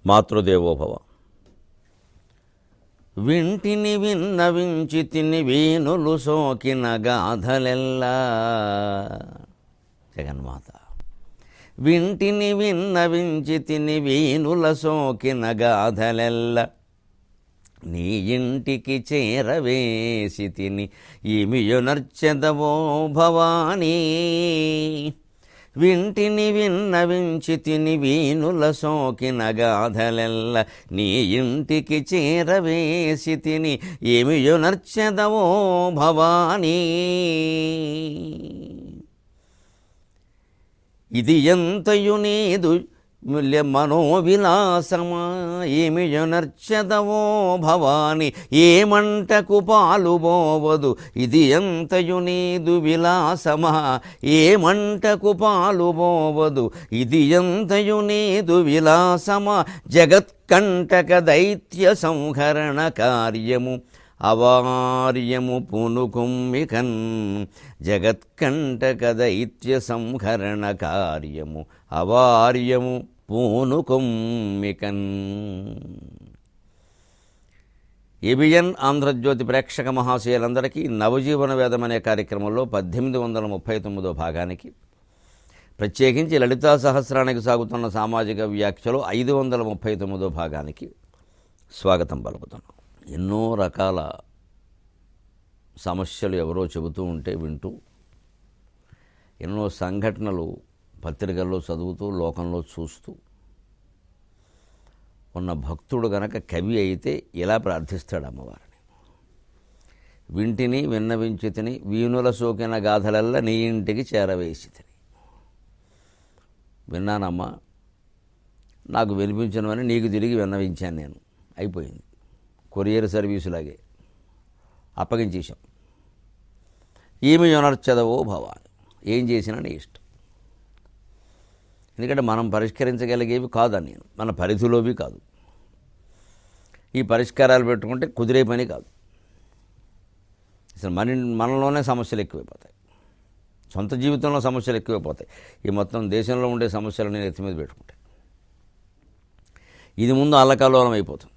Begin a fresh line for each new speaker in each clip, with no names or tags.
మాతృదేవోభవ వింటిని విన్నవించి తిని వేణులు సోకిన గాథలెల్లా జగన్మాత వింటిని విన్నవించి తిని వేణుల సోకిన గాథలెల్ల నీ ఇంటికి చేరవేసి తిని ఈమియునర్చెదవో భవానీ వింటిని విన్నవించి తిని వీణుల సోకిన గాథలెల్ల నీ ఇంటికి చేరవేసి తిని ఏమియునర్చెదవో భవానీ ఇది ఎంతయు నీదు మూల్య మనోవిలాసమా ఏమి జనర్చదవో భవాని ఏమంటకు పాలుబోవదు ఇది ఎంతయు నీదు విలాసమా ఏమంటకు పాలుబోవదు ఇది ఎంతయు నీదు విలాసమా జగత్కంటక దైత్య సంహరణ కార్యము అవార్యము పూనుకుమ్మికన్ జగత్కంటక దైత్య సంహరణ కార్యము అవార్యము పూనుకుమ్మికన్ ఏబిఎన్ ఆంధ్రజ్యోతి ప్రేక్షక మహాశయులందరికీ నవజీవన వేదం అనే కార్యక్రమంలో పద్దెనిమిది వందల ముప్పై తొమ్మిదో భాగానికి ప్రత్యేకించి లలితా సహస్రానికి సాగుతున్న సామాజిక వ్యాఖ్యలో ఐదు వందల ముప్పై తొమ్మిదో భాగానికి స్వాగతం పలుకుతున్నాం ఎన్నో రకాల సమస్యలు ఎవరో చెబుతూ ఉంటే వింటూ ఎన్నో సంఘటనలు పత్రికల్లో చదువుతూ లోకంలో చూస్తూ ఉన్న భక్తుడు గనక కవి అయితే ఇలా ప్రార్థిస్తాడు అమ్మవారిని వింటిని విన్నవించి తిని వీణుల సోకిన గాథలల్లా నీ ఇంటికి చేరవేసి తిని విన్నానమ్మా నాకు వినిపించినవని నీకు తిరిగి విన్నవించాను నేను అయిపోయింది కొరియర్ సర్వీసులాగే అప్పగించేశాం ఏమి యొనర్చదవో భవాని ఏం చేసినా నీ ఇష్టం ఎందుకంటే మనం పరిష్కరించగలిగేవి కాదని నేను మన పరిధిలోవి కాదు ఈ పరిష్కారాలు పెట్టుకుంటే కుదిరే పని కాదు అసలు మన మనలోనే సమస్యలు ఎక్కువైపోతాయి సొంత జీవితంలో సమస్యలు ఎక్కువైపోతాయి ఈ మొత్తం దేశంలో ఉండే సమస్యలని ఎత్తి మీద పెట్టుకుంటాయి ఇది ముందు అల్లకల్లోలం అయిపోతుంది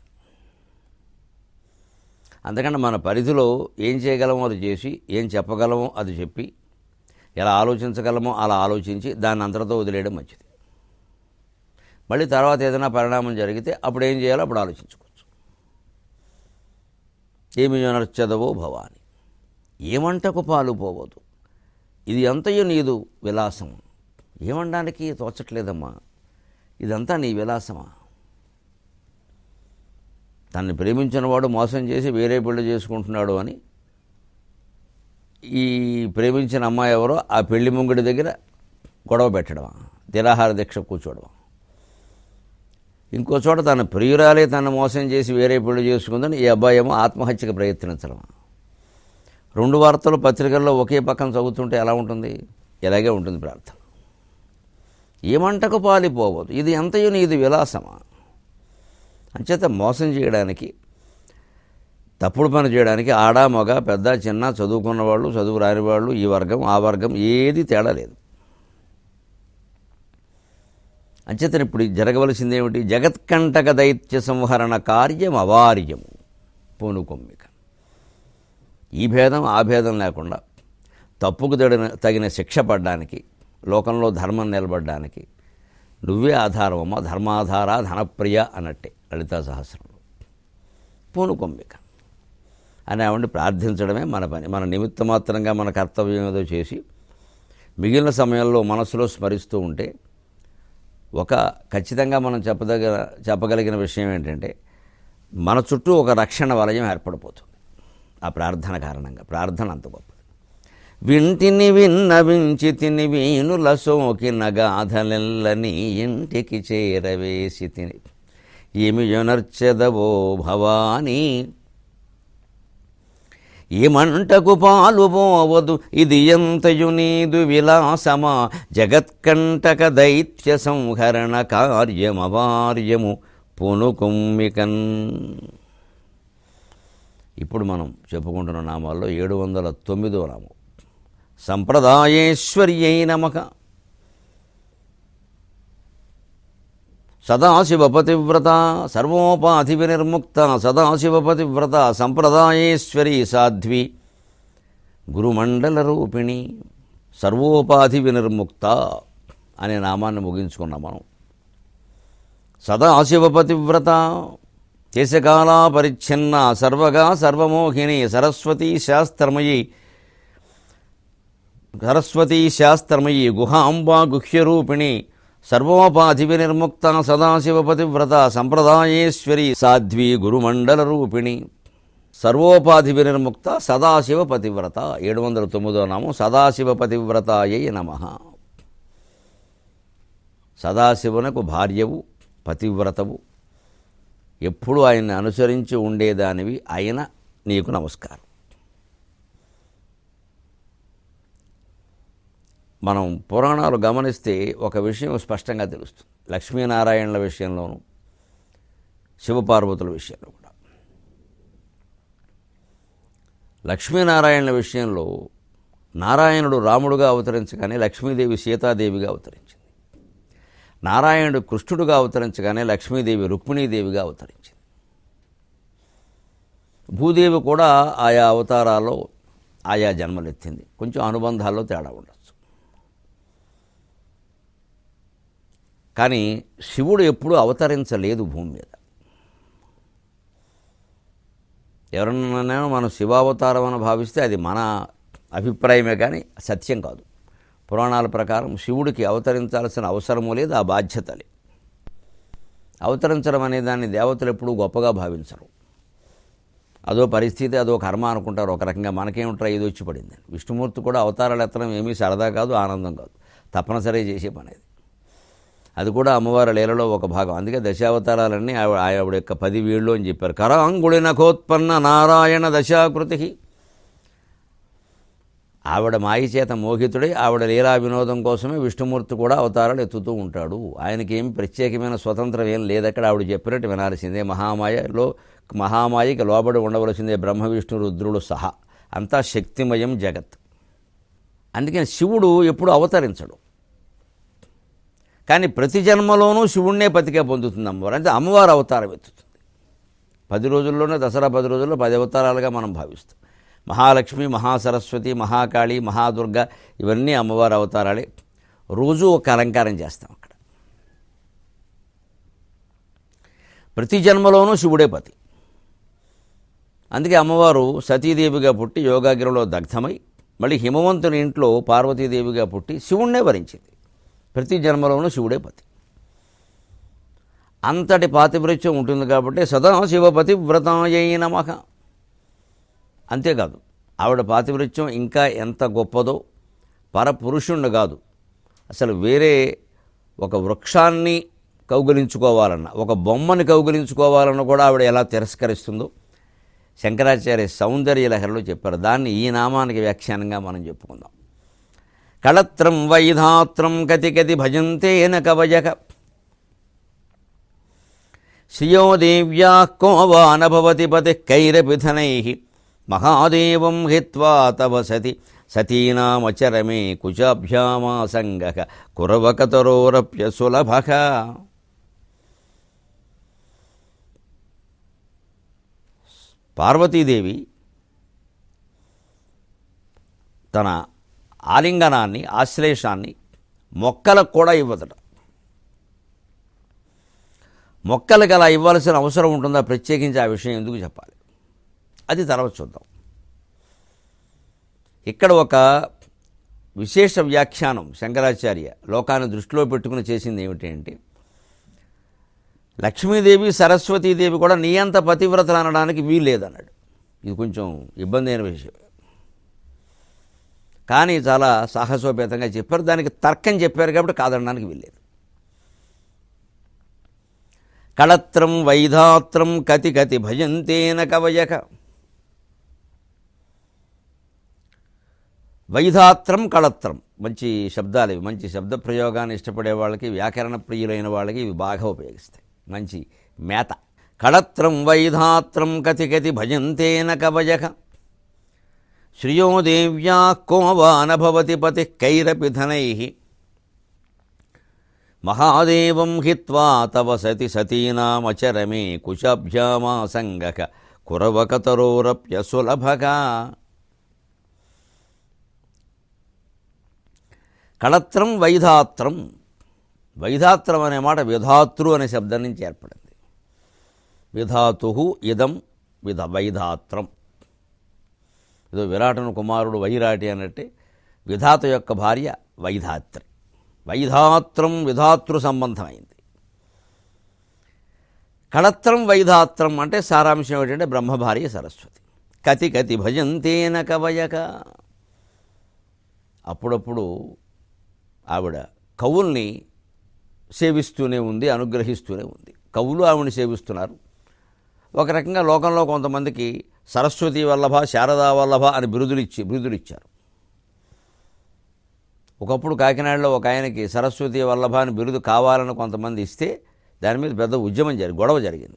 అందుకని మన పరిధిలో ఏం చేయగలమో అది చేసి ఏం చెప్పగలమో అది చెప్పి ఎలా ఆలోచించగలమో అలా ఆలోచించి దాన్ని అంతటితో వదిలేయడం మంచిది మళ్ళీ తర్వాత ఏదైనా పరిణామం జరిగితే అప్పుడు ఏం చేయాలో అప్పుడు ఆలోచించుకోవచ్చు ఏమి నచ్చదవో భవాని ఏమంటకు పాలు పోవదు ఇది ఎంతయో నీదు విలాసం ఏమనడానికి తోచట్లేదమ్మా ఇదంతా నీ విలాసమా తన్ని ప్రేమించిన వాడు మోసం చేసి వేరే పెళ్లి చేసుకుంటున్నాడు అని ఈ ప్రేమించిన అమ్మాయి ఎవరో ఆ పెళ్లి ముంగుడి దగ్గర గొడవ పెట్టడమా నిరాహార దీక్ష కూర్చోవడం ఇంకో చోట తన ప్రియురాలే తను మోసం చేసి వేరే పెళ్లి చేసుకుందని ఈ అబ్బాయి ఏమో ఆత్మహత్యకు ప్రయత్నించడం రెండు వార్తలు పత్రికల్లో ఒకే పక్కన చదువుతుంటే ఎలా ఉంటుంది ఇలాగే ఉంటుంది ప్రార్థన ఏమంటకు పాలిపోవద్దు ఇది ఎంతయో నీది విలాసమా అంచేత మోసం చేయడానికి తప్పుడు పని చేయడానికి ఆడ మగ పెద్ద చిన్న చదువుకున్న వాళ్ళు చదువు రాని వాళ్ళు ఈ వర్గం ఆ వర్గం ఏది తేడా లేదు అంచేతను ఇప్పుడు జరగవలసింది ఏమిటి జగత్కంటక దైత్య సంహరణ కార్యం అవార్యము పూనుకొమ్మిక ఈ భేదం ఆ భేదం లేకుండా తప్పుకు తగిన తగిన శిక్ష పడడానికి లోకంలో ధర్మం నిలబడడానికి నువ్వే ఆధారమమ్మ ధర్మాధార ధనప్రియ అన్నట్టే లలితా సహస్రంలో పూనుకొమ్మిక అని ఆవిడ ప్రార్థించడమే మన పని మన నిమిత్త మాత్రంగా మన కర్తవ్యం ఏదో చేసి మిగిలిన సమయంలో మనసులో స్మరిస్తూ ఉంటే ఒక ఖచ్చితంగా మనం చెప్పదగ చెప్పగలిగిన విషయం ఏంటంటే మన చుట్టూ ఒక రక్షణ వలయం ఏర్పడిపోతుంది ఆ ప్రార్థన కారణంగా ప్రార్థన అంత గొప్పది వింటిని విన్నవించి తిని వీణుల సోకిన గాథలెల్లని ఇంటికి చేరవేసి తిని ఏమి యొనర్చెదవో భవానీ ఏమంటకు పాలు పోవదు ఇది ఎంతయు నీదు విలాసమా జగత్కంటక దైత్య సంహరణ కార్యమవార్యము పునుకుమ్మికన్ ఇప్పుడు మనం చెప్పుకుంటున్న నామాల్లో ఏడు వందల తొమ్మిదో నామం సంప్రదాయేశ్వర్యై నమక సదాశివపతివ్రత సర్వోపాధి వినిర్ముక్త సదాశివపతివ్రత సంప్రదాయేశ్వరి సాధ్వి గురుమండల రూపిణి సర్వోపాధి వినిర్ముక్త అనే నామాన్ని ముగించుకున్నాం మనం సదాశివపతివ్రత దేశకాలా పరిచ్ఛిన్న సర్వగా సర్వమోహిని సరస్వతీ శాస్త్రమయి సరస్వతీ శాస్త్రమయి గుహాంబా గుహ్యరూపిణి సర్వోపాధి వినిర్ముక్త సదాశివపతివ్రత సంప్రదాయేశ్వరి సాధ్వి గురుమండల రూపిణి సర్వోపాధి వినిర్ముక్త సదాశివ పతివ్రత ఏడు వందల తొమ్మిదో నామం సదాశివ పతివ్రతాయై నమ సదాశివునకు భార్యవు పతివ్రతవు ఎప్పుడు ఆయన్ని అనుసరించి ఉండేదానివి ఆయన నీకు నమస్కారం మనం పురాణాలు గమనిస్తే ఒక విషయం స్పష్టంగా తెలుస్తుంది లక్ష్మీనారాయణల విషయంలోనూ శివపార్వతుల విషయంలో కూడా లక్ష్మీనారాయణల విషయంలో నారాయణుడు రాముడుగా అవతరించగానే లక్ష్మీదేవి సీతాదేవిగా అవతరించింది నారాయణుడు కృష్ణుడుగా అవతరించగానే లక్ష్మీదేవి రుక్మిణీదేవిగా అవతరించింది భూదేవి కూడా ఆయా అవతారాల్లో ఆయా జన్మలెత్తింది కొంచెం అనుబంధాల్లో తేడా ఉండొచ్చు కానీ శివుడు ఎప్పుడూ అవతరించలేదు భూమి మీద ఎవరన్నా మనం శివావతారం అని భావిస్తే అది మన అభిప్రాయమే కానీ సత్యం కాదు పురాణాల ప్రకారం శివుడికి అవతరించాల్సిన అవసరము లేదు ఆ బాధ్యత లేదు అవతరించడం అనే దాన్ని దేవతలు ఎప్పుడూ గొప్పగా భావించరు అదో పరిస్థితి అదో కర్మ అనుకుంటారు ఒక రకంగా మనకేమిట్రా ఇది వచ్చి పడింది విష్ణుమూర్తి కూడా అవతారాలు ఎత్తడం ఏమీ సరదా కాదు ఆనందం కాదు తప్పనిసరి చేసే పని అది అది కూడా అమ్మవారి లీలలో ఒక భాగం అందుకే దశావతారాలన్నీ ఆవిడ ఆవిడ యొక్క పది వీళ్ళు అని చెప్పారు కరాంగుడి నఖోత్పన్న నారాయణ దశాకృతి ఆవిడ మాయ చేత మోహితుడై ఆవిడ లీలా వినోదం కోసమే విష్ణుమూర్తి కూడా అవతారాలు ఎత్తుతూ ఉంటాడు ఆయనకి ఏం ప్రత్యేకమైన స్వతంత్రం ఏం లేదక్కడ ఆవిడ చెప్పినట్టు వినాల్సిందే మహామాయలో మహామాయకి లోబడి ఉండవలసిందే బ్రహ్మ విష్ణు రుద్రుడు సహా అంతా శక్తిమయం జగత్ అందుకని శివుడు ఎప్పుడు అవతరించడు కానీ ప్రతి జన్మలోనూ శివుణ్ణే పతిగా పొందుతుంది అమ్మవారు అంటే అమ్మవారు అవతారం ఎత్తుతుంది పది రోజుల్లోనే దసరా పది రోజుల్లో పది అవతారాలుగా మనం భావిస్తాం మహాలక్ష్మి మహాసరస్వతి మహాకాళి మహాదుర్గ ఇవన్నీ అమ్మవారి అవతారాలే రోజు ఒక అలంకారం చేస్తాం అక్కడ ప్రతి జన్మలోనూ శివుడే పతి అందుకే అమ్మవారు సతీదేవిగా పుట్టి యోగాగిరిలో దగ్ధమై మళ్ళీ హిమవంతుని ఇంట్లో పార్వతీదేవిగా పుట్టి శివుణ్ణే వరించింది ప్రతి జన్మలోనూ శివుడే పతి అంతటి పాతివృత్యం ఉంటుంది కాబట్టి సదా శివపతి వ్రతాయై నమః అంతేకాదు ఆవిడ పాతివృత్యం ఇంకా ఎంత గొప్పదో పరపురుషుణ్ణి కాదు అసలు వేరే ఒక వృక్షాన్ని కౌగిలించుకోవాలన్న ఒక బొమ్మని కౌగిలించుకోవాలన్న కూడా ఆవిడ ఎలా తిరస్కరిస్తుందో శంకరాచార్య సౌందర్య లహరిలో చెప్పారు దాన్ని ఈ నామానికి వ్యాఖ్యానంగా మనం చెప్పుకుందాం కళత్రం వైధాత్రం కతి కతి భజంతేన కవయక శ్రియో దేవ్యా కోవానభవతి పతి కైరపిథనై మహాదేవం హిత్వా తవ సతి సతీనామచరమే కుచాభ్యామాసంగ కురవకతరోరప్య సులభ పార్వతీదేవి తన ఆలింగనాన్ని ఆశ్లేషాన్ని మొక్కలకు కూడా ఇవ్వదట మొక్కలకు అలా ఇవ్వాల్సిన అవసరం ఉంటుందా ప్రత్యేకించి ఆ విషయం ఎందుకు చెప్పాలి అది తర్వాత చూద్దాం ఇక్కడ ఒక విశేష వ్యాఖ్యానం శంకరాచార్య లోకాన్ని దృష్టిలో పెట్టుకుని చేసింది ఏమిటి అంటే లక్ష్మీదేవి సరస్వతీదేవి కూడా నీ అంత పతివ్రతలు అనడానికి వీలు లేదన్నాడు ఇది కొంచెం ఇబ్బంది అయిన విషయం కానీ చాలా సాహసోపేతంగా చెప్పారు దానికి తర్కం చెప్పారు కాబట్టి కాదనడానికి వీల్లేదు కళత్రం వైధాత్రం కతి కతి భజంతేన కవయక వైధాత్రం కళత్రం మంచి శబ్దాలు ఇవి మంచి శబ్ద ప్రయోగాన్ని ఇష్టపడే వాళ్ళకి వ్యాకరణ ప్రియులైన వాళ్ళకి ఇవి బాగా ఉపయోగిస్తాయి మంచి మేత కళత్రం వైధాత్రం కతి కతి భజంతేన కవయక శ్రియో దేవ్యా కోవానభవతి పతి కైరపిధనై మహాదేవం హిత్వా తవ సతి సతీనామచరమే కుశాభ్యామాసంగక కురవకతరోరప్య సులభగా కళత్రం వైధాత్రం వైధాత్రం అనే మాట విధాతృ అనే శబ్దం నుంచి ఏర్పడింది విధాతు ఇదం విధ వైధాత్రం ఏదో విరాటను కుమారుడు వైరాటి అన్నట్టే విధాత యొక్క భార్య వైధాత్రి వైధాత్రం విధాతృ సంబంధమైంది కళత్రం వైధాత్రం అంటే సారాంశం ఏమిటంటే బ్రహ్మభార్య సరస్వతి కతి కతి భజంతేన కవయక అప్పుడప్పుడు ఆవిడ కవుల్ని సేవిస్తూనే ఉంది అనుగ్రహిస్తూనే ఉంది కవులు ఆవిడని సేవిస్తున్నారు ఒక రకంగా లోకంలో కొంతమందికి సరస్వతి వల్లభ శారదా వల్లభ అని బిరుదులు ఇచ్చి బిరుదులు ఇచ్చారు ఒకప్పుడు కాకినాడలో ఒక ఆయనకి సరస్వతి వల్లభ అని బిరుదు కావాలని కొంతమంది ఇస్తే దాని మీద పెద్ద ఉద్యమం జరిగి గొడవ జరిగింది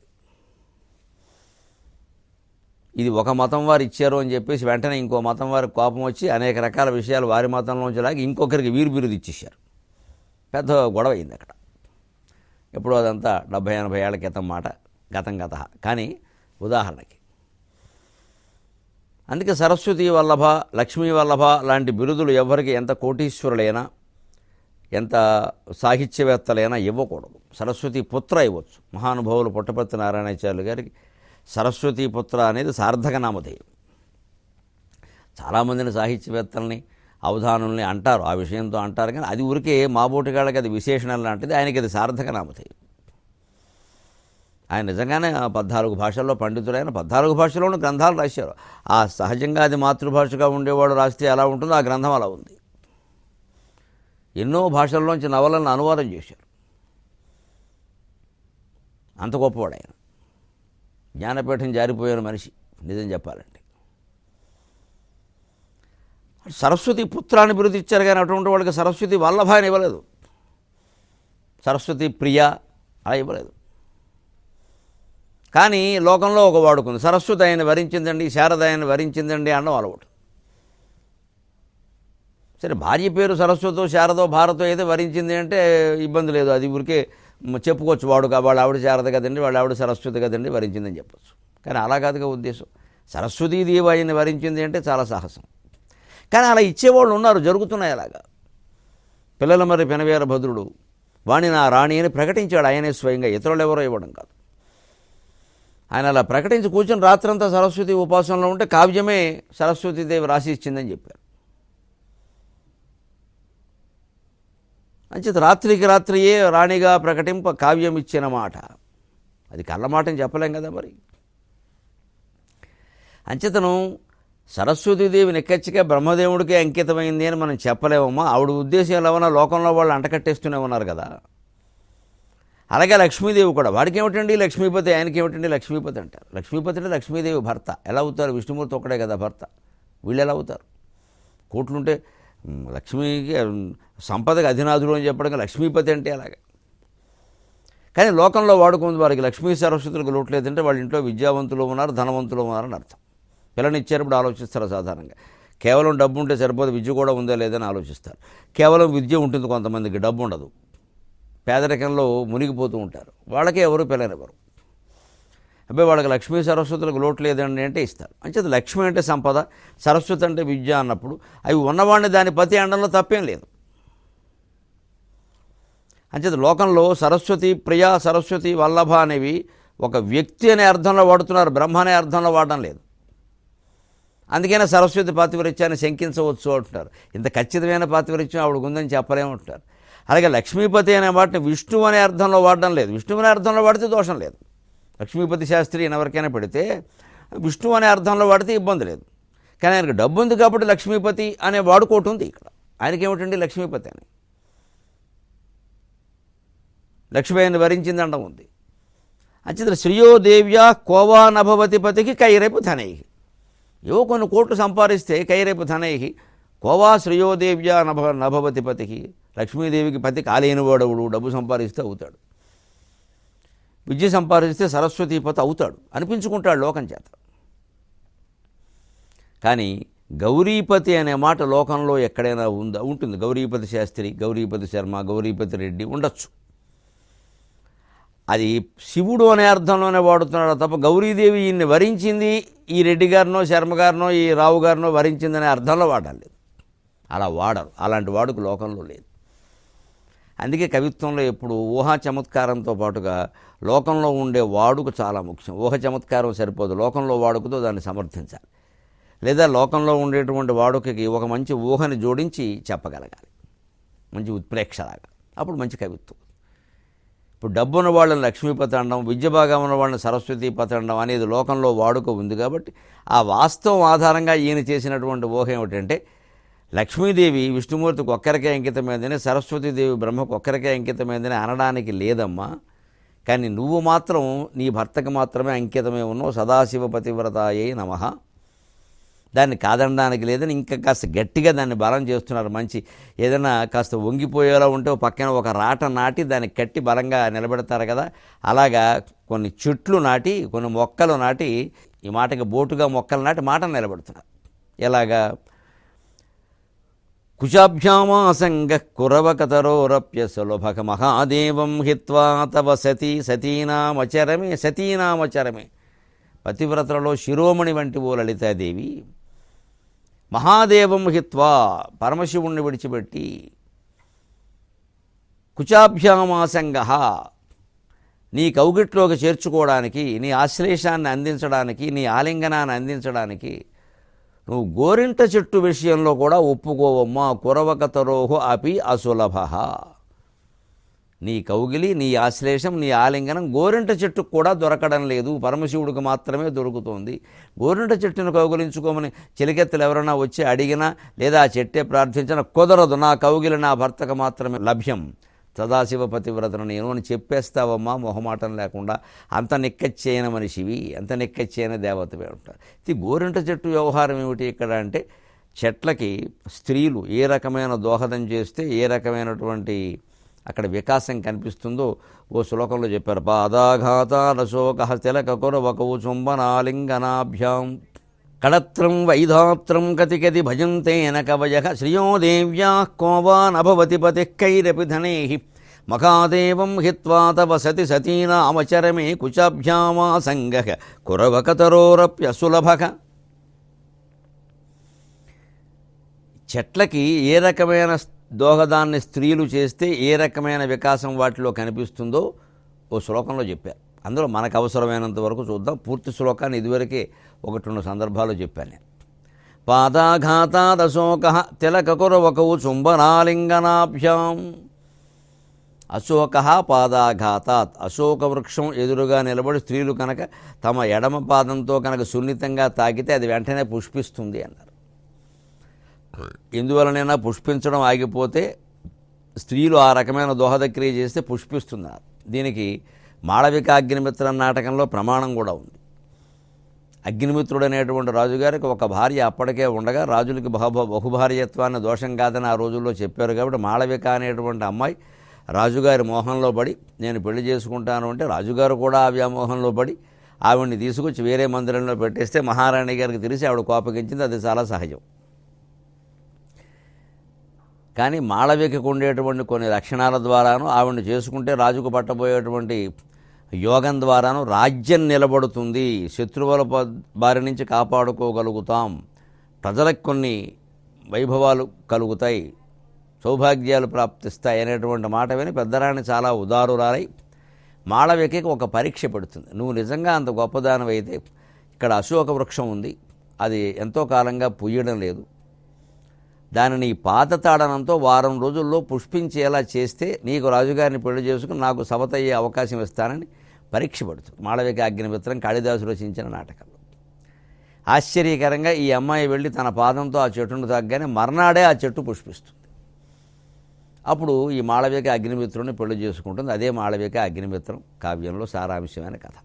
ఇది ఒక మతం వారు ఇచ్చారు అని చెప్పేసి వెంటనే ఇంకో మతం వారికి కోపం వచ్చి అనేక రకాల విషయాలు వారి మతంలోంచి లాగి ఇంకొకరికి వీరు బిరుదు ఇచ్చేశారు పెద్ద గొడవ అయింది అక్కడ ఎప్పుడో అదంతా డెబ్భై ఎనభై ఏళ్ల క్రితం మాట గతం గత కానీ ఉదాహరణకి అందుకే సరస్వతి వల్లభ లక్ష్మీ వల్లభ లాంటి బిరుదులు ఎవరికి ఎంత కోటీశ్వరులైనా ఎంత సాహిత్యవేత్తలైనా ఇవ్వకూడదు సరస్వతి పుత్ర ఇవ్వచ్చు మహానుభావులు పుట్టపర్తి నారాయణాచార్యులు గారికి సరస్వతి పుత్ర అనేది సార్థక నామధేయం చాలామందిని సాహిత్యవేత్తల్ని అవధానుల్ని అంటారు ఆ విషయంతో అంటారు కానీ అది ఊరికే మాబోటిగాళ్ళకి అది విశేషణం లాంటిది ఆయనకి అది సార్థక నామధేయం ఆయన నిజంగానే ఆ పద్నాలుగు భాషల్లో పండితుడైన పద్నాలుగు భాషలోనూ గ్రంథాలు రాశారు ఆ సహజంగా అది మాతృభాషగా ఉండేవాడు రాస్తే ఎలా ఉంటుందో ఆ గ్రంథం అలా ఉంది ఎన్నో భాషల్లోంచి నవలను అనువాదం చేశారు అంత గొప్పవాడు ఆయన జ్ఞానపీఠం జారిపోయిన మనిషి నిజం చెప్పాలంటే సరస్వతి పుత్రాన్ని బిరుదు ఇచ్చారు కానీ అటువంటి వాళ్ళకి సరస్వతి వల్లభ అని ఇవ్వలేదు సరస్వతి ప్రియ అలా ఇవ్వలేదు కానీ లోకంలో ఒక వాడుకుంది సరస్వతి ఆయన వరించిందండి శారద ఆయన వరించిందండి అనడం అలవాటు సరే భార్య పేరు సరస్వతో శారదో భారతో అయితే వరించింది అంటే ఇబ్బంది లేదు అది ఊరికే మ- చెప్పుకోవచ్చు వాడు కా- వాళ్ళ ఆవిడ శారద కదండి వాళ్ళ ఆవిడ సరస్వతి కదండి వరించిందని చెప్పొచ్చు కానీ అలా కాదుగా ఉద్దేశం సరస్వతీదేవి ఆయన్ని వరించింది అంటే చాలా సాహసం కానీ అలా ఇచ్చేవాళ్ళు ఉన్నారు జరుగుతున్నాయి అలాగా పిల్లల మరి పెనవేర భద్రుడు వాణి నా రాణి అని ప్రకటించాడు ఆయనే స్వయంగా ఇతరులు ఎవరో ఇవ్వడం కాదు ఆయన అలా ప్రకటించి కూర్చొని రాత్రంతా సరస్వతి ఉపాసనలో ఉంటే కావ్యమే సరస్వతీదేవి రాసి ఇచ్చిందని చెప్పారు అంచేత రాత్రికి రాత్రియే రాణిగా ప్రకటింప కావ్యం ఇచ్చిన మాట అది కళ్ళమాటని చెప్పలేం కదా మరి అంచేతను సరస్వతీదేవి నిక్కచ్చిగా బ్రహ్మదేవుడికే అంకితమైంది అని మనం చెప్పలేమమ్మా ఆవిడ ఉద్దేశం ఎలా ఉన్నా లోకంలో వాళ్ళు అంటకట్టేస్తూనే ఉన్నారు కదా అలాగే లక్ష్మీదేవి కూడా వాడికి ఏమిటండి లక్ష్మీపతి ఆయనకి ఏమిటండి లక్ష్మీపతి అంటారు లక్ష్మీపతి అంటే లక్ష్మీదేవి భర్త ఎలా అవుతారు విష్ణుమూర్తి ఒక్కడే కదా భర్త వీళ్ళు ఎలా అవుతారు కోట్లుంటే మ్, లక్ష్మీకి మ్, సంపదకి అధినాథుడు అని చెప్పడానికి లక్ష్మీపతి అంటే అలాగే కానీ లోకంలో వాడుకుంది వారికి లక్ష్మీ సరస్వతులకు లోటు లేదంటే వాళ్ళ ఇంట్లో విద్యావంతులు ఉన్నారు ధనవంతులు ఉన్నారని అర్థం పిల్లని ఇచ్చేటప్పుడు ఆలోచిస్తారు సాధారణంగా కేవలం డబ్బు ఉంటే సరిపోదు విద్య కూడా ఉందా లేదని ఆలోచిస్తారు కేవలం విద్య ఉంటుంది కొంతమందికి డబ్బు ఉండదు పేదరికంలో మునిగిపోతూ ఉంటారు వాళ్ళకే ఎవరు పిల్లనివ్వరు అబ్బాయి వాళ్ళకి లక్ష్మీ సరస్వతులకు లోటు లేదండి అంటే ఇస్తారు అంచేత లక్ష్మి అంటే సంపద సరస్వతి అంటే విద్య అన్నప్పుడు అవి ఉన్నవాడిని దాని పతి అండంలో తప్పేం లేదు అంచేత లోకంలో సరస్వతి ప్రియ సరస్వతి వల్లభ అనేవి ఒక వ్యక్తి అనే అర్థంలో వాడుతున్నారు బ్రహ్మ అనే అర్థంలో వాడడం లేదు అందుకనే సరస్వతి పాతివరిత్యాన్ని శంకించవచ్చు అంటున్నారు ఇంత ఖచ్చితమైన పాతివరిత్యం ఆవిడకు ఉందని చెప్పలేమంటున్నారు అలాగే లక్ష్మీపతి అనే వాటిని విష్ణు అనే అర్థంలో వాడడం లేదు విష్ణు అనే అర్థంలో వాడితే దోషం లేదు లక్ష్మీపతి శాస్త్రి అని ఎవరికైనా పెడితే విష్ణు అనే అర్థంలో వాడితే ఇబ్బంది లేదు కానీ ఆయనకు డబ్బు ఉంది కాబట్టి లక్ష్మీపతి అనే వాడుకోవటం ఉంది ఇక్కడ ఆయనకి ఏమిటండి లక్ష్మీపతి అని లక్ష్మీ ఆయన వరించింది అండం ఉంది అంచేత శ్రీయోదేవ్యా కోవా నభవతి పతికి కైరేపు ధనై ఏవో కొన్ని కోట్లు సంపాదిస్తే కైరేపు ధనై కోవా శ్రీయోదేవ్యా నభ నభవతి పతికి లక్ష్మీదేవికి పతి కాలేనివాడవుడు డబ్బు సంపాదిస్తే అవుతాడు విద్య సంపాదిస్తే సరస్వతీపతి అవుతాడు అనిపించుకుంటాడు లోకం చేత కానీ గౌరీపతి అనే మాట లోకంలో ఎక్కడైనా ఉందా ఉంటుంది గౌరీపతి శాస్త్రి గౌరీపతి శర్మ గౌరీపతి రెడ్డి ఉండొచ్చు అది శివుడు అనే అర్థంలోనే వాడుతున్నాడు తప్ప గౌరీదేవి ఈయన్ని వరించింది ఈ రెడ్డి గారినో శర్మ గారినో ఈ రావు గారినో వరించిందనే అర్థంలో వాడాలి అలా వాడరు అలాంటి వాడుకు లోకంలో లేదు అందుకే కవిత్వంలో ఎప్పుడు ఊహా చమత్కారంతో పాటుగా లోకంలో ఉండే వాడుక చాలా ముఖ్యం ఊహ చమత్కారం సరిపోదు లోకంలో వాడుకతో దాన్ని సమర్థించాలి లేదా లోకంలో ఉండేటువంటి వాడుకకి ఒక మంచి ఊహని జోడించి చెప్పగలగాలి మంచి ఉత్ప్రేక్షలాగా అప్పుడు మంచి కవిత్వం ఇప్పుడు డబ్బున్న వాళ్ళని లక్ష్మీపతి అనడం విద్య బాగా ఉన్న వాళ్ళని సరస్వతీపతి అనడం అనేది లోకంలో వాడుక ఉంది కాబట్టి ఆ వాస్తవం ఆధారంగా ఈయన చేసినటువంటి ఊహ ఏమిటంటే లక్ష్మీదేవి విష్ణుమూర్తికి ఒక్కరికే అంకితమైందని సరస్వతీదేవి బ్రహ్మకు ఒక్కరికే అంకితమైందని అనడానికి లేదమ్మా కానీ నువ్వు మాత్రం నీ భర్తకు మాత్రమే అంకితమై ఉన్నావు సదాశివ పతివ్రతాయే నమః దాన్ని కాదనడానికి లేదని ఇంకా కాస్త గట్టిగా దాన్ని బలం చేస్తున్నారు మంచి ఏదైనా కాస్త వంగిపోయేలా ఉంటే ఓ పక్కన ఒక రాట నాటి దాన్ని కట్టి బలంగా నిలబెడతారు కదా అలాగా కొన్ని చెట్లు నాటి కొన్ని మొక్కలు నాటి ఈ మాటకి బోటుగా మొక్కలు నాటి మాట నిలబెడుతున్నారు ఎలాగా కుశాభ్యామాసంగ కురవకతరోరప్య సులభక మహాదేవం హిత్వా తవ సతీ సతీనామచరమే సతీనామచరమే పతివ్రతలలో శిరోమణి వంటి ఓ లలితాదేవి మహాదేవం హిత్వా పరమశివుణ్ణి విడిచిపెట్టి కుచాభ్యామాసంగ నీ కౌగిట్లోకి చేర్చుకోవడానికి నీ ఆశ్లేషాన్ని అందించడానికి నీ ఆలింగనాన్ని అందించడానికి నువ్వు గోరింట చెట్టు విషయంలో కూడా ఒప్పుకోవమ్మా కురవకతరోహు అపి అసులభ నీ కౌగిలి నీ ఆశ్లేషం నీ ఆలింగనం గోరింట చెట్టుకు కూడా దొరకడం లేదు పరమశివుడికి మాత్రమే దొరుకుతోంది గోరింట చెట్టును కౌగిలించుకోమని చిలికెత్తులు ఎవరైనా వచ్చి అడిగినా లేదా ఆ చెట్టే ప్రార్థించినా కుదరదు నా కౌగిలి నా భర్తకు మాత్రమే లభ్యం సదాశివ పతివ్రతను నేను అని చెప్పేస్తావమ్మా మొహమాటం లేకుండా అంత నిక్కచ్చేయన మనిషివి అంత నిక్కచ్చేయన దేవతవే ఉంటారు ఇది గోరింట చెట్టు వ్యవహారం ఏమిటి ఇక్కడ అంటే చెట్లకి స్త్రీలు ఏ రకమైన దోహదం చేస్తే ఏ రకమైనటువంటి అక్కడ వికాసం కనిపిస్తుందో ఓ శ్లోకంలో చెప్పారు పాదాఘాత రశోక తిలక కురవకవు చుంబనాలింగనాభ్యాం కడత్రం వైధాత్రం కతి కతి భజంతేన కవయ శ్రియో దేవ్యా కోవా నభవతి పతికైరపి ధనే మఖాదేవం హిత్వా తవ సతి సతీనామచరమే కుచాభ్యామాసంగ కురవకతరోరప్యసులభక చెట్లకి ఏ రకమైన దోహదాన్ని స్త్రీలు చేస్తే ఏ రకమైన వికాసం వాటిలో కనిపిస్తుందో ఓ శ్లోకంలో చెప్పారు అందులో మనకు అవసరమైనంత వరకు చూద్దాం పూర్తి శ్లోకాన్ని ఇదివరకే ఒకటి రెండు సందర్భాలు చెప్పాను నేను పాదాఘాతాదశోక తిలకకురవకవు చుంబనాలింగనాభ్యాం అశోక పాదాఘాతాత్ అశోక వృక్షం ఎదురుగా నిలబడి స్త్రీలు కనుక తమ ఎడమ పాదంతో కనుక సున్నితంగా తాకితే అది వెంటనే పుష్పిస్తుంది అన్నారు ఎందువలనైనా పుష్పించడం ఆగిపోతే స్త్రీలు ఆ రకమైన దోహదక్రియ చేస్తే పుష్పిస్తున్నారు దీనికి మాళవిక అగ్నిమిత్ర నాటకంలో ప్రమాణం కూడా ఉంది అగ్నిమిత్రుడు అనేటువంటి రాజుగారికి ఒక భార్య అప్పటికే ఉండగా రాజులకి బహు బహుభార్యత్వాన్ని దోషం కాదని ఆ రోజుల్లో చెప్పారు కాబట్టి మాళవిక అనేటువంటి అమ్మాయి రాజుగారి మోహంలో పడి నేను పెళ్లి చేసుకుంటాను అంటే రాజుగారు కూడా ఆ వ్యామోహంలో పడి ఆవిడ్ని తీసుకొచ్చి వేరే మందిరంలో పెట్టేస్తే మహారాణి గారికి తెలిసి ఆవిడ కోపగించింది అది చాలా సహజం కానీ మాళవికకు ఉండేటువంటి కొన్ని లక్షణాల ద్వారాను ఆవిడని చేసుకుంటే రాజుకు పట్టబోయేటువంటి యోగం ద్వారాను రాజ్యం నిలబడుతుంది శత్రువుల ప- బారి నుంచి కాపాడుకోగలుగుతాం ప్రజలకు కొన్ని వైభవాలు కలుగుతాయి సౌభాగ్యాలు ప్రాప్తిస్తాయి అనేటువంటి మాట విని పెద్దరాణి చాలా ఉదారురాలై మాళవికకి ఒక పరీక్ష పెడుతుంది నువ్వు నిజంగా అంత గొప్పదానమైతే ఇక్కడ అశోక వృక్షం ఉంది అది ఎంతో కాలంగా పుయ్యడం లేదు దానిని ఈ పాత తాడనంతో వారం రోజుల్లో పుష్పించేలా చేస్తే నీకు రాజుగారిని పెళ్లి చేసుకుని నాకు సవతయ్యే అవకాశం ఇస్తానని పరీక్ష పడుతుంది మాళవిక అగ్నిమిత్రం కాళిదాసు రచించిన నాటకంలో ఆశ్చర్యకరంగా ఈ అమ్మాయి వెళ్ళి తన పాదంతో ఆ చెట్టును తాగ్గానే మర్నాడే ఆ చెట్టు పుష్పిస్తుంది అప్పుడు ఈ మాళవిక అగ్నిమిత్రుని పెళ్లి చేసుకుంటుంది అదే మాళవిక అగ్నిమిత్రం కావ్యంలో సారాంశమైన కథ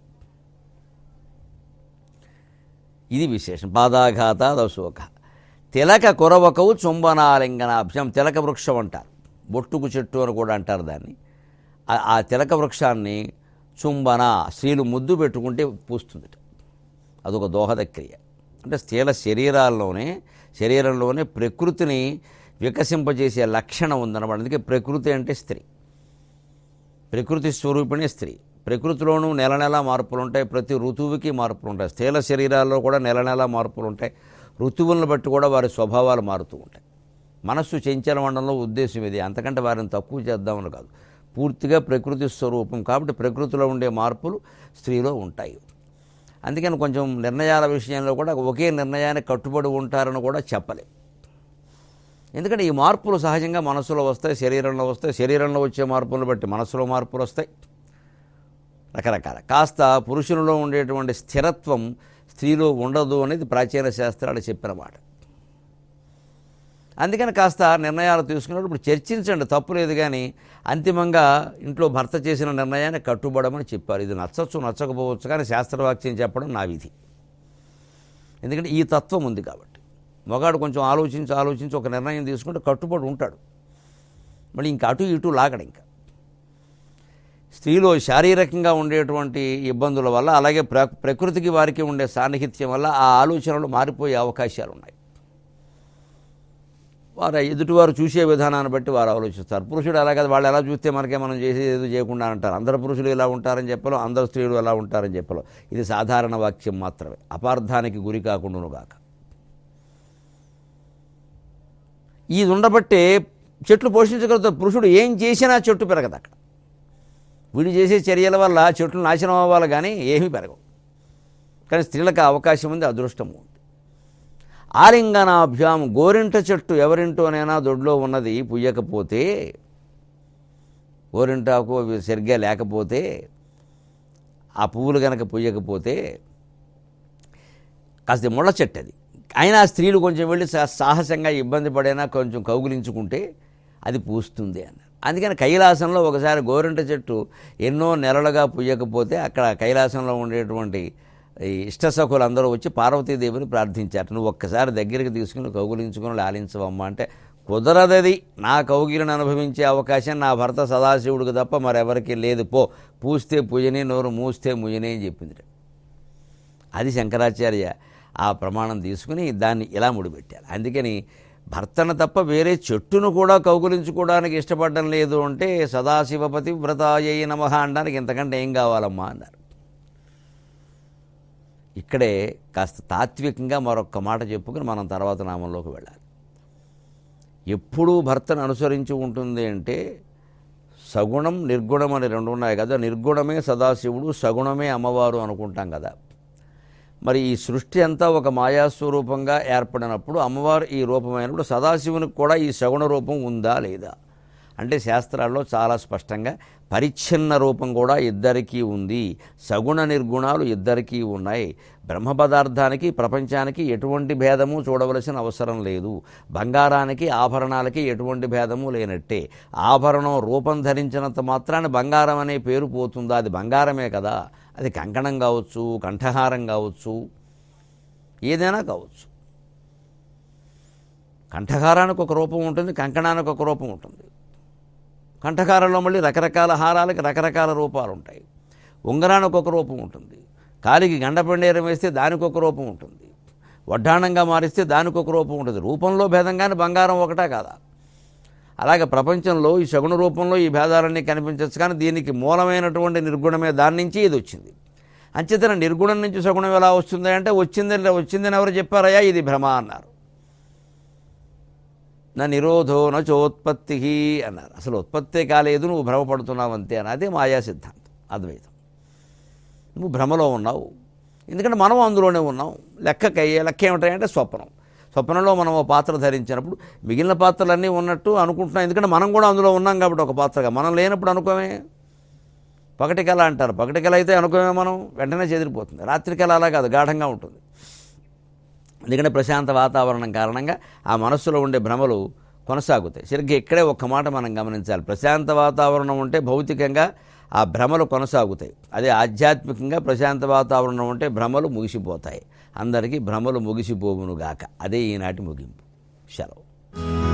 ఇది విశేషం పాదాఘాత దశోక తిలక కురవకవు చుంబనాలింగనాభ్యం తిలక వృక్షం అంటారు బొట్టుకు చెట్టు అని కూడా అంటారు దాన్ని ఆ- ఆ తిలక వృక్షాన్ని చుంబన స్త్రీలు ముద్దు పెట్టుకుంటే పూస్తుంది అదొక దోహద క్రియ అంటే స్త్రీల శరీరాల్లోనే శరీరంలోనే ప్రకృతిని వికసింపజేసే లక్షణం ఉందన్నమాట అందుకే ప్రకృతి అంటే స్త్రీ ప్రకృతి స్వరూపిణి స్త్రీ ప్రకృతిలోనూ నెల నెల మార్పులు ఉంటాయి ప్రతి ఋతువుకి మార్పులు ఉంటాయి స్త్రీల శరీరాల్లో కూడా నెల నెల మార్పులు ఉంటాయి ఋతువులను బట్టి కూడా వారి స్వభావాలు మారుతూ ఉంటాయి మనస్సు చంచలమండంలో ఉద్దేశం ఇది అంతకంటే వారిని తక్కువ చేద్దామని కాదు పూర్తిగా ప్రకృతి స్వరూపం కాబట్టి ప్రకృతిలో ఉండే మార్పులు స్త్రీలో ఉంటాయి అందుకని కొంచెం నిర్ణయాల విషయంలో కూడా ఒకే నిర్ణయానికి కట్టుబడి ఉంటారని కూడా చెప్పలేం ఎందుకంటే ఈ మార్పులు సహజంగా మనసులో వస్తాయి శరీరంలో వస్తాయి శరీరంలో వచ్చే మార్పులను బట్టి మనసులో మార్పులు వస్తాయి రకరకాల కాస్త పురుషులలో ఉండేటువంటి స్థిరత్వం స్త్రీలో ఉండదు అనేది ప్రాచీన శాస్త్రాలు చెప్పిన మాట అందుకని కాస్త నిర్ణయాలు తీసుకున్నప్పుడు ఇప్పుడు చర్చించండి తప్పు లేదు కానీ అంతిమంగా ఇంట్లో భర్త చేసిన నిర్ణయాన్ని కట్టుబడమని చెప్పారు ఇది నచ్చచ్చు నచ్చకపోవచ్చు కానీ శాస్త్రవాక్యం చెప్పడం నా విధి ఎందుకంటే ఈ తత్వం ఉంది కాబట్టి మగాడు కొంచెం ఆలోచించి ఆలోచించి ఒక నిర్ణయం తీసుకుంటే కట్టుబడి ఉంటాడు మళ్ళీ ఇంకా అటు ఇటు లాగడు ఇంకా స్త్రీలో శారీరకంగా ఉండేటువంటి ఇబ్బందుల వల్ల అలాగే ప్ర ప్రకృతికి వారికి ఉండే సాన్నిహిత్యం వల్ల ఆ ఆలోచనలు మారిపోయే అవకాశాలు ఉన్నాయి వారు ఎదుటివారు చూసే విధానాన్ని బట్టి వారు ఆలోచిస్తారు పురుషుడు అలా కాదు వాళ్ళు ఎలా చూస్తే మనకే మనం చేసేది ఏదో చేయకుండా అంటారు అందరు పురుషులు ఇలా ఉంటారని చెప్పలో అందరు స్త్రీలు ఎలా ఉంటారని చెప్పలో ఇది సాధారణ వాక్యం మాత్రమే అపార్థానికి గురి కాకుండాను గాక ఇది ఉండబట్టే చెట్లు పోషించగలుగుతారు పురుషుడు ఏం చేసినా చెట్టు పెరగదు అక్కడ వీడు చేసే చర్యల వల్ల చెట్లు నాశనం అవ్వాలి కానీ ఏమీ పెరగవు కానీ స్త్రీలకు ఆ అవకాశం ఉంది అదృష్టం ఉంది ఆలింగనాభ్యాం గోరింట చెట్టు ఎవరింటోనైనా దొడ్లో ఉన్నది పుయ్యకపోతే గోరింటాకు అవి సరిగ్గా లేకపోతే ఆ పువ్వులు కనుక పుయ్యకపోతే కాస్త ముళ్ళ చెట్టు అది అయినా స్త్రీలు కొంచెం వెళ్ళి సా- సాహసంగా ఇబ్బంది పడైనా కొంచెం కౌగులించుకుంటే అది పూస్తుంది అన్నారు అందుకని కైలాసంలో ఒకసారి గోరింట చెట్టు ఎన్నో నెలలుగా పుయ్యకపోతే అక్కడ కైలాసంలో ఉండేటువంటి ఈ ఇష్టసఖులు అందరూ వచ్చి పార్వతీదేవిని ప్రార్థించారు నువ్వు ఒక్కసారి దగ్గరికి తీసుకుని కౌగులించుకుని లాలించవమ్మా అంటే కుదరదది నా కౌగిలిని అనుభవించే అవకాశం నా భర్త సదాశివుడికి తప్ప మరెవరికి లేదు పో పూస్తే పూజని నోరు మూస్తే ముయ్యని అని చెప్పింది అది శంకరాచార్య ఆ ప్రమాణం తీసుకుని దాన్ని ఇలా ముడిపెట్టారు అందుకని భర్తను తప్ప వేరే చెట్టును కూడా కౌగులించుకోవడానికి ఇష్టపడడం లేదు అంటే సదాశివపతి వ్రతాయ నమ అనడానికి ఇంతకంటే ఏం కావాలమ్మా అన్నారు ఇక్కడే కాస్త తాత్వికంగా మరొక్క మాట చెప్పుకుని మనం తర్వాత నామంలోకి వెళ్ళాలి ఎప్పుడూ భర్తను అనుసరించి ఉంటుంది అంటే సగుణం నిర్గుణం అని రెండు ఉన్నాయి కదా నిర్గుణమే సదాశివుడు సగుణమే అమ్మవారు అనుకుంటాం కదా మరి ఈ సృష్టి అంతా ఒక మాయాస్వరూపంగా ఏర్పడినప్పుడు అమ్మవారు ఈ రూపమైనప్పుడు సదాశివునికి కూడా ఈ సగుణ రూపం ఉందా లేదా అంటే శాస్త్రాల్లో చాలా స్పష్టంగా పరిచ్ఛిన్న రూపం కూడా ఇద్దరికీ ఉంది సగుణ నిర్గుణాలు ఇద్దరికీ ఉన్నాయి బ్రహ్మ పదార్థానికి ప్రపంచానికి ఎటువంటి భేదము చూడవలసిన అవసరం లేదు బంగారానికి ఆభరణాలకి ఎటువంటి భేదము లేనట్టే ఆభరణం రూపం ధరించినంత మాత్రాన బంగారం అనే పేరు పోతుందా అది బంగారమే కదా అది కంకణం కావచ్చు కంఠహారం కావచ్చు ఏదైనా కావచ్చు కంఠహారానికి ఒక రూపం ఉంటుంది కంకణానికి ఒక రూపం ఉంటుంది కంఠకారంలో మళ్ళీ రకరకాల హారాలకి రకరకాల రూపాలు ఉంటాయి ఉంగరానికి ఒక రూపం ఉంటుంది కాలికి గండపండేరం వేస్తే దానికి ఒక రూపం ఉంటుంది వడ్డాణంగా మారిస్తే దానికి ఒక రూపం ఉంటుంది రూపంలో భేదంగానే బంగారం ఒకటా కాదా అలాగే ప్రపంచంలో ఈ సగుణ రూపంలో ఈ భేదాలన్నీ కనిపించవచ్చు కానీ దీనికి మూలమైనటువంటి నిర్గుణమే దాని నుంచి ఇది వచ్చింది అంచేతన నిర్గుణం నుంచి సగుణం ఎలా వస్తుంది అంటే వచ్చిందని వచ్చిందని ఎవరు చెప్పారయ్యా ఇది భ్రమ అన్నారు నా నిరోధో నా చోత్పత్తి అన్నారు అసలు ఉత్పత్తే కాలేదు నువ్వు భ్రమపడుతున్నావు అంతే అని అదే మాయా సిద్ధాంతం అద్వైతం నువ్వు భ్రమలో ఉన్నావు ఎందుకంటే మనం అందులోనే ఉన్నాం లెక్కకి లెక్క ఏమిటాయంటే స్వప్నం స్వప్నంలో మనం ఒక పాత్ర ధరించినప్పుడు మిగిలిన పాత్రలన్నీ ఉన్నట్టు అనుకుంటున్నాం ఎందుకంటే మనం కూడా అందులో ఉన్నాం కాబట్టి ఒక పాత్రగా మనం లేనప్పుడు అనుకోమే పగటి కళ అంటారు పగటి కళ అయితే అనుకోమే మనం వెంటనే చెదిరిపోతుంది రాత్రి కళ అలా కాదు గాఢంగా ఉంటుంది ఎందుకంటే ప్రశాంత వాతావరణం కారణంగా ఆ మనస్సులో ఉండే భ్రమలు కొనసాగుతాయి సరిగ్గా ఇక్కడే ఒక్క మాట మనం గమనించాలి ప్రశాంత వాతావరణం ఉంటే భౌతికంగా ఆ భ్రమలు కొనసాగుతాయి అదే ఆధ్యాత్మికంగా ప్రశాంత వాతావరణం ఉంటే భ్రమలు ముగిసిపోతాయి అందరికీ భ్రమలు ముగిసిపోవునుగాక అదే ఈనాటి ముగింపు సెలవు